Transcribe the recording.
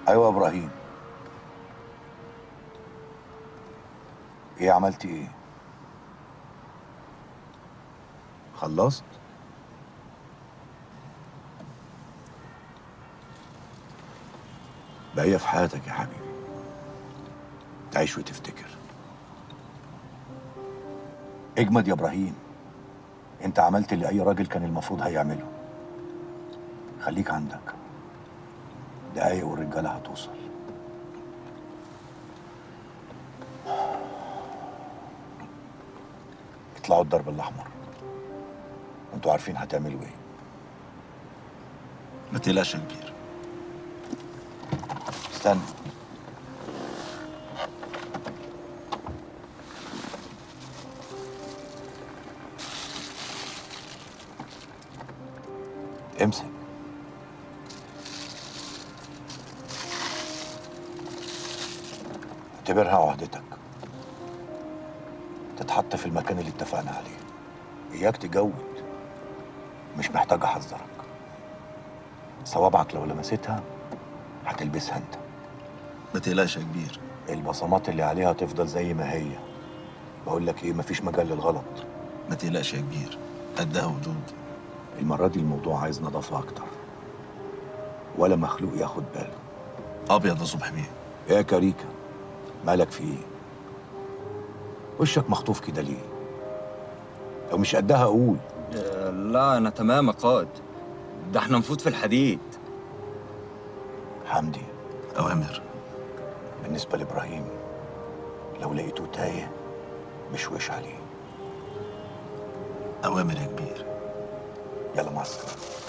ايوه يا ابراهيم ايه عملتي ايه خلصت باقيه في حياتك يا حبيبي تعيش وتفتكر اجمد يا ابراهيم انت عملت اللي اي راجل كان المفروض هيعمله خليك عندك دقايق والرجاله هتوصل اطلعوا الدرب الاحمر انتوا عارفين هتعملوا ايه ما تقلقش يا كبير استنى امسك اعتبرها عهدتك تتحط في المكان اللي اتفقنا عليه اياك تجود مش محتاج احذرك صوابعك لو لمستها هتلبسها انت ما تقلقش يا كبير البصمات اللي عليها تفضل زي ما هي بقول لك ايه مفيش مجال للغلط ما تقلقش يا كبير قدها ودود المرة دي الموضوع عايز نظافة أكتر ولا مخلوق ياخد باله ابيض يا صبح بيه يا كاريكا مالك في ايه؟ وشك مخطوف كده ليه؟ لو مش قدها قول آه، لا انا تمام يا قائد ده احنا نفوت في الحديد حمدي اوامر بالنسبة لإبراهيم لو لقيته تايه مشوش عليه اوامر يا كبير يلا مع السلامة